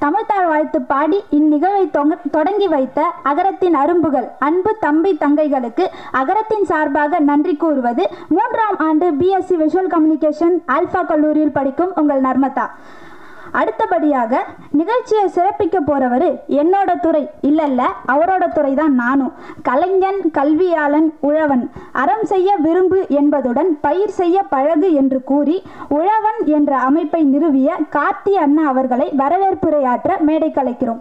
தமிழ்த்தாழ் வாழ்த்து பாடி இந்நிகழ்வை தொங்க- தொடங்கி வைத்த அகரத்தின் அரும்புகள் அன்பு தம்பி தங்கைகளுக்கு அகரத்தின் சார்பாக நன்றி கூறுவது மூன்றாம் ஆண்டு பிஎஸ்சி விஷுவல் கம்யூனிகேஷன் ஆல்ஃபா கல்லூரியில் படிக்கும் உங்கள் நர்மதா அடுத்தபடியாக நிகழ்ச்சியை சிறப்பிக்க போறவர் என்னோட துறை இல்ல இல்ல அவரோட துறை தான் நானும் கலைஞன் கல்வியாளன் உழவன் அறம் செய்ய விரும்பு என்பதுடன் பயிர் செய்ய பழகு என்று கூறி உழவன் என்ற அமைப்பை நிறுவிய கார்த்தி அண்ணா அவர்களை வரவேற்புரையாற்ற மேடை கலைக்கிறோம்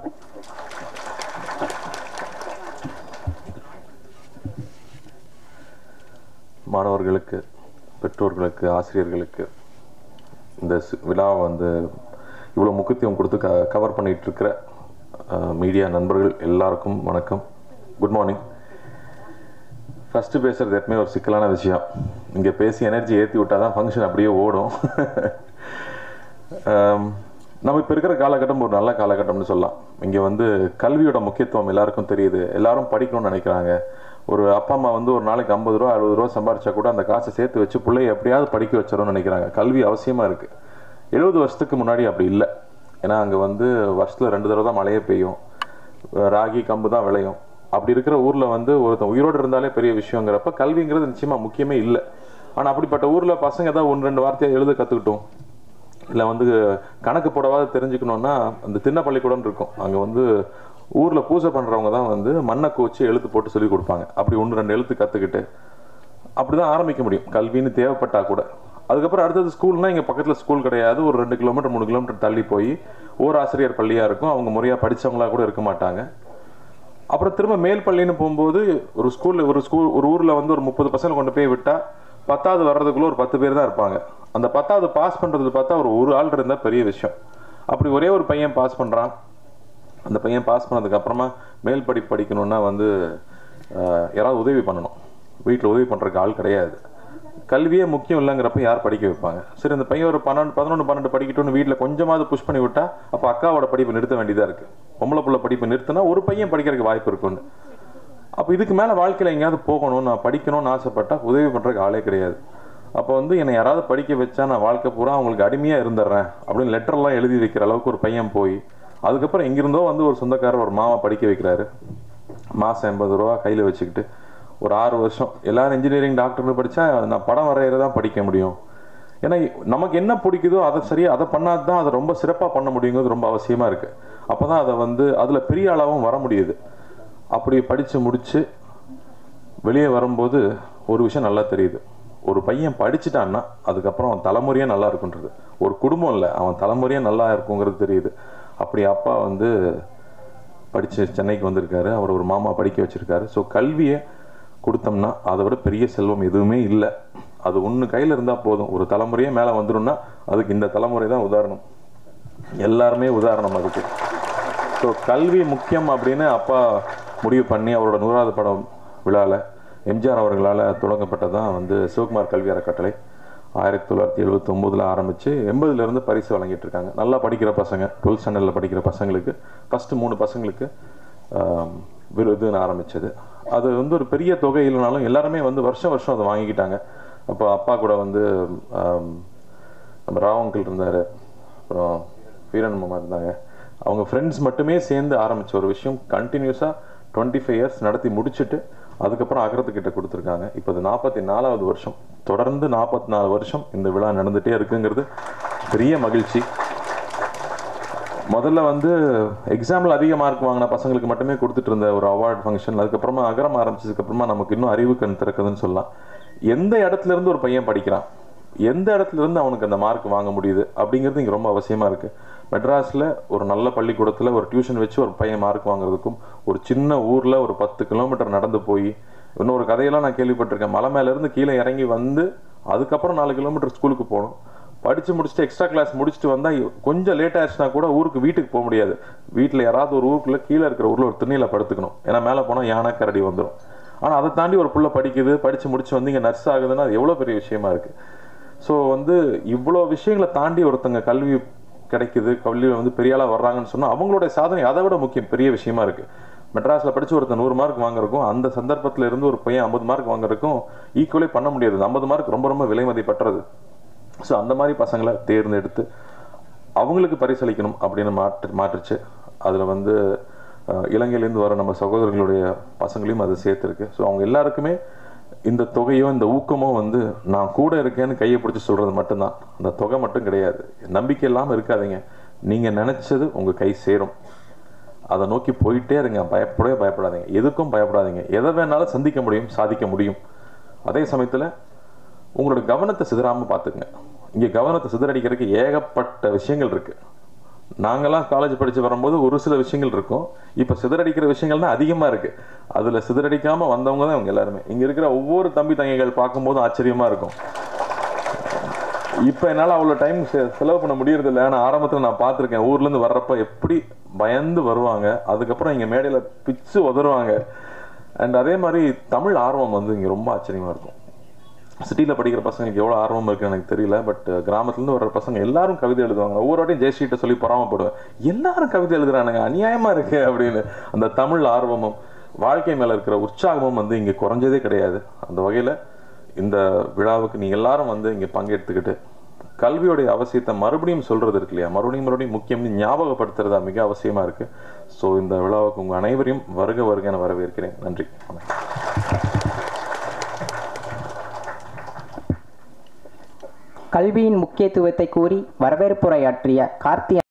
மாணவர்களுக்கு பெற்றோர்களுக்கு ஆசிரியர்களுக்கு இந்த சி- விழாவை வந்து இவ்வளோ முக்கியத்துவம் கொடுத்து க கவர் பண்ணிட்டு இருக்கிற மீடியா நண்பர்கள் எல்லாருக்கும் வணக்கம் குட் மார்னிங் ஃபஸ்ட்டு பேசுகிறது எப்பவுமே ஒரு சிக்கலான விஷயம் இங்கே பேசி எனர்ஜி ஏற்றி விட்டால் தான் ஃபங்க்ஷன் அப்படியே ஓடும் ஆம், நம்ம இப்போ இருக்கிற காலகட்டம் ஒரு நல்ல காலகட்டம்னு சொல்லலாம் இங்கே வந்து கல்வியோட முக்கியத்துவம் எல்லாருக்கும் தெரியுது எல்லாரும் படிக்கணும்னு நினைக்கிறாங்க ஒரு அப்பா அம்மா வந்து ஒரு நாளைக்கு ஐம்பது ரூபா அறுபது ரூபா சம்பாரிச்சா கூட அந்த காசை சேர்த்து வச்சு பிள்ளைய எப்படியாவது படிக்க வச்சிடணும்னு நினைக்கிறாங்க கல்வி அவசியமாக இருக்குது எழுபது வருஷத்துக்கு முன்னாடி அப்படி இல்லை ஏன்னா அங்கே வந்து வருஷத்தில் ரெண்டு தடவை தான் மழையே பெய்யும் ராகி கம்பு தான் விளையும் அப்படி இருக்கிற ஊரில் வந்து ஒருத்தன் உயிரோடு இருந்தாலே பெரிய விஷயங்கிறப்ப கல்விங்கிறது நிச்சயமாக முக்கியமே இல்லை ஆனால் அப்படிப்பட்ட ஊரில் பசங்க தான் ஒன்று ரெண்டு வார்த்தையை எழுத கற்றுக்கிட்டோம் இல்லை வந்து கணக்கு போடவாது தெரிஞ்சுக்கணுன்னா அந்த திண்ண பள்ளிக்கூடம் இருக்கும் அங்கே வந்து ஊரில் பூஜை பண்ணுறவங்க தான் வந்து மண்ணை கோச்சு எழுத்து போட்டு சொல்லி கொடுப்பாங்க அப்படி ஒன்று ரெண்டு எழுத்து கற்றுக்கிட்டு அப்படி தான் ஆரம்பிக்க முடியும் கல்வின்னு தேவைப்பட்டா கூட அதுக்கப்புறம் அடுத்தது ஸ்கூல்னா இங்கே பக்கத்தில் ஸ்கூல் கிடையாது ஒரு ரெண்டு கிலோமீட்டர் மூணு கிலோமீட்டர் தள்ளி போய் ஓர் ஆசிரியர் பள்ளியாக இருக்கும் அவங்க முறையாக படிச்சவங்களா கூட இருக்க மாட்டாங்க அப்புறம் திரும்ப மேல் பள்ளின்னு போகும்போது ஒரு ஸ்கூலில் ஒரு ஸ்கூல் ஒரு ஊரில் வந்து ஒரு முப்பது பசங்க கொண்டு போய் விட்டால் பத்தாவது வர்றதுக்குள்ள ஒரு பத்து பேர் தான் இருப்பாங்க அந்த பத்தாவது பாஸ் பண்ணுறது பார்த்தா ஒரு ஒரு ஆள் இருந்தால் பெரிய விஷயம் அப்படி ஒரே ஒரு பையன் பாஸ் பண்ணுறான் அந்த பையன் பாஸ் பண்ணதுக்கு அப்புறமா மேல் படிப்பு படிக்கணும்னா வந்து ஆஹ், யாராவது உதவி பண்ணணும் வீட்டில் உதவி பண்ணுறதுக்கு ஆள் கிடையாது கல்வியே முக்கியம் இல்லைங்கிறப்ப யார் படிக்க வைப்பாங்க சரி அந்த பையன் ஒரு பன்னெண்டு பதினொன்று பன்னெண்டு படிக்கட்டும்னு வீட்டில் கொஞ்சமாவது புஷ் பண்ணி விட்டா அப்போ அக்காவோட படிப்பை நிறுத்த வேண்டியதாக இருக்குது பொம்பளை புள்ள படிப்பை நிறுத்தினா ஒரு பையன் படிக்கிறதுக்கு வாய்ப்பு இருக்குன்னு அப்போ இதுக்கு மேலே வாழ்க்கையில் எங்கேயாவது போகணும் நான் படிக்கணும்னு ஆசைப்பட்டா உதவி பண்ணுறதுக்கு ஆளே கிடையாது அப்போ வந்து என்னை யாராவது படிக்க வச்சா நான் வாழ்க்கை பூரா அவங்களுக்கு அடிமையாக இருந்துடுறேன் அப்படின்னு லெட்டர்லாம் எழுதி வைக்கிற அளவுக்கு ஒரு பையன் போய் அதுக்கப்புறம் எங்கிருந்தோ வந்து ஒரு சொந்தக்காரர் ஒரு மாமா படிக்க வைக்கிறாரு மாதம் எண்பது ரூபா கையில் வச்சுக்கிட்டு ஒரு ஆறு வருஷம் எல்லாரும் இன்ஜினியரிங் டாக்டர்னு படித்தா நான் படம் வரையிற தான் படிக்க முடியும் ஏன்னா நமக்கு என்ன பிடிக்குதோ அதை சரியா அதை பண்ணாதான் தான் அதை ரொம்ப சிறப்பாக பண்ண முடியுங்கிறது ரொம்ப அவசியமாக இருக்குது அப்போ தான் அதை வந்து அதில் பெரிய அளவும் வர முடியுது அப்படி படித்து முடித்து வெளியே வரும்போது ஒரு விஷயம் நல்லா தெரியுது ஒரு பையன் படிச்சுட்டான்னா அதுக்கப்புறம் அவன் தலைமுறையே நல்லா இருக்குன்றது ஒரு குடும்பம் இல்லை அவன் தலைமுறையே நல்லா இருக்குங்கிறது தெரியுது அப்படி அப்பா வந்து படித்து சென்னைக்கு வந்திருக்காரு அவர் ஒரு மாமா படிக்க வச்சிருக்காரு ஸோ கல்வியை கொடுத்தோம்னா அதை விட பெரிய செல்வம் எதுவுமே இல்லை அது ஒன்று கையில் இருந்தால் போதும் ஒரு தலைமுறையே மேலே வந்துடும்னா அதுக்கு இந்த தலைமுறை தான் உதாரணம் எல்லாருமே உதாரணம் அதுக்கு ஸோ கல்வி முக்கியம் அப்படின்னு அப்பா முடிவு பண்ணி அவரோட நூறாவது படம் விழாவில் எம்ஜிஆர் அவர்களால் தொடங்கப்பட்டதான் வந்து சிவகுமார் கல்வி அறக்கட்டளை ஆயிரத்தி தொள்ளாயிரத்தி எழுபத்தி ஒம்போதில் ஆரம்பித்து எண்பதுலேருந்து பரிசு வழங்கிட்டு இருக்காங்க நல்லா படிக்கிற பசங்க டுவெல்த் ஸ்டாண்டர்டில் படிக்கிற பசங்களுக்கு ஃபஸ்ட்டு மூணு பசங்களுக்கு ஆம், விருதுன்னு ஆரம்பிச்சது அது வந்து ஒரு பெரிய தொகை இல்லைனாலும் எல்லாருமே வந்து வருஷம் வருஷம் அதை வாங்கிக்கிட்டாங்க அப்போ அப்பா கூட வந்து ஆம், நம்ம ராவ் அங்கிள் இருந்தார் அப்புறம் வீரன் மாமா இருந்தாங்க அவங்க ஃப்ரெண்ட்ஸ் மட்டுமே சேர்ந்து ஆரம்பிச்ச ஒரு விஷயம் கண்டினியூஸாக டுவெண்ட்டி ஃபைவ் இயர்ஸ் நடத்தி முடிச்சுட்டு அதுக்கப்புறம் அகரத்துக்கிட்ட கொடுத்துருக்காங்க இப்போ இது நாற்பத்தி நாலாவது வருஷம் தொடர்ந்து நாற்பத்தி நாலு வருஷம் இந்த விழா நடந்துகிட்டே இருக்குங்கிறது பெரிய மகிழ்ச்சி முதல்ல வந்து எக்ஸாமில் அதிக மார்க் வாங்கின பசங்களுக்கு மட்டுமே கொடுத்துட்டு இருந்த ஒரு அவார்ட் ஃபங்க்ஷன் அதுக்கப்புறமா அகரம் ஆரம்பிச்சதுக்கு அப்புறமா நமக்கு இன்னும் அறிவு கண் திறக்குதுன்னு சொல்லலாம் எந்த இடத்துல இருந்து ஒரு பையன் படிக்கிறான் எந்த இடத்துல இருந்து அவனுக்கு அந்த மார்க் வாங்க முடியுது அப்படிங்கிறது இங்கே ரொம்ப அவசியமா இருக்கு மெட்ராஸில் ஒரு நல்ல பள்ளிக்கூடத்தில் ஒரு டியூஷன் வச்சு ஒரு பையன் மார்க் வாங்குறதுக்கும் ஒரு சின்ன ஊரில் ஒரு பத்து கிலோமீட்டர் நடந்து போய் இன்னொரு கதையெல்லாம் நான் கேள்விப்பட்டிருக்கேன் மலை மேல இருந்து கீழே இறங்கி வந்து அதுக்கப்புறம் நாலு கிலோமீட்டர் ஸ்கூலுக்கு போகணும் படிச்சு முடிச்சுட்டு எக்ஸ்ட்ரா கிளாஸ் முடிச்சுட்டு வந்தா கொஞ்சம் லேட் ஆயிடுச்சுனா கூட ஊருக்கு வீட்டுக்கு போக முடியாது வீட்டில் யாராவது ஒரு ஊருக்குள்ள கீழே இருக்கிற ஊர்ல ஒரு திண்ணையில படுத்துக்கணும் ஏன்னா மேலே போனால் யானை கரடி வந்துடும் ஆனா அதை தாண்டி ஒரு புள்ள படிக்குது படிச்சு முடிச்சு வந்து இங்க நர்ஸ் ஆகுதுன்னா அது எவ்வளவு பெரிய விஷயமா இருக்கு ஸோ வந்து இவ்வளோ விஷயங்களை தாண்டி ஒருத்தங்க கல்வி கிடைக்குது கல்வியில் வந்து பெரிய ஆளா வர்றாங்கன்னு சொன்னா அவங்களுடைய சாதனை அதை விட முக்கியம் பெரிய விஷயமா இருக்கு மெட்ராஸ்ல படிச்சு ஒருத்தன் நூறு மார்க் வாங்குறதுக்கும் அந்த சந்தர்ப்பத்துல இருந்து ஒரு பையன் ஐம்பது மார்க் வாங்குறதுக்கும் ஈக்குவலே பண்ண முடியாது ஐம்பது மார்க் ரொம்ப ரொம்ப விலை மதிப்பற்றது ஸோ அந்த மாதிரி பசங்களை தேர்ந்தெடுத்து அவங்களுக்கு பரிசளிக்கணும் அப்படின்னு மாற்று மாற்றுச்சு அதில் வந்து அஹ், இலங்கையிலேருந்து வர நம்ம சகோதரர்களுடைய பசங்களையும் அது சேர்த்துருக்கு ஸோ அவங்க எல்லாருக்குமே இந்த தொகையோ இந்த ஊக்கமோ வந்து நான் கூட இருக்கேன்னு கையை பிடிச்சி சொல்றது மட்டும்தான் அந்த தொகை மட்டும் கிடையாது நம்பிக்கை இல்லாமல் இருக்காதீங்க நீங்கள் நினச்சது உங்கள் கை சேரும் அதை நோக்கி போயிட்டே இருங்க பயப்படவே பயப்படாதீங்க எதுக்கும் பயப்படாதீங்க எதை வேணாலும் சந்திக்க முடியும் சாதிக்க முடியும் அதே சமயத்தில் உங்களோட கவனத்தை சிதறாமல் பார்த்துக்குங்க இங்கே கவனத்தை சிதறடிக்கிறதுக்கு ஏகப்பட்ட விஷயங்கள் இருக்கு நாங்கெல்லாம் காலேஜ் படித்து வரும்போது ஒரு சில விஷயங்கள் இருக்கும் இப்போ சிதறடிக்கிற விஷயங்கள் தான் அதிகமாக இருக்கு அதில் சிதறடிக்காமல் வந்தவங்க தான் இவங்க எல்லாருமே இங்கே இருக்கிற ஒவ்வொரு தம்பி தங்கைகள் பார்க்கும்போது ஆச்சரியமாக இருக்கும் இப்போ என்னால் அவ்வளோ டைம் செலவு பண்ண முடியறது இல்லை ஆனால் ஆரம்பத்தில் நான் பார்த்துருக்கேன் ஊர்லேருந்து வர்றப்ப எப்படி பயந்து வருவாங்க அதுக்கப்புறம் இங்கே மேடையில் பிச்சு உதறுவாங்க அண்ட் அதே மாதிரி தமிழ் ஆர்வம் வந்து இங்கே ரொம்ப ஆச்சரியமாக இருக்கும் சிட்டியில் படிக்கிற பசங்களுக்கு எவ்வளோ ஆர்வம் இருக்குன்னு எனக்கு தெரியல பட் கிராமத்துலேருந்து வர்ற பசங்க எல்லாரும் கவிதை எழுதுவாங்க ஒவ்வொரு வாட்டியும் ஜெயஸ்ரீட்ட சொல்லி பொறாமப்படுவேன் எல்லாரும் கவிதை எழுதுறானுங்க அநியாயமாக இருக்கு அப்படின்னு அந்த தமிழ் ஆர்வமும் வாழ்க்கை மேலே இருக்கிற உற்சாகமும் வந்து இங்கே குறைஞ்சதே கிடையாது அந்த வகையில் இந்த விழாவுக்கு நீங்கள் எல்லாரும் வந்து இங்கே பங்கெடுத்துக்கிட்டு கல்வியோடைய அவசியத்தை மறுபடியும் சொல்றது இருக்கு இல்லையா மறுபடியும் மறுபடியும் முக்கியம் ஞாபகப்படுத்துறதா மிக அவசியமா இருக்கு ஸோ இந்த விழாவுக்கு உங்க அனைவரையும் வருக வருக என வரவேற்கிறேன் நன்றி வணக்கம் கல்வியின் முக்கியத்துவத்தை கூறி வரவேற்புரையாற்றிய கார்த்தி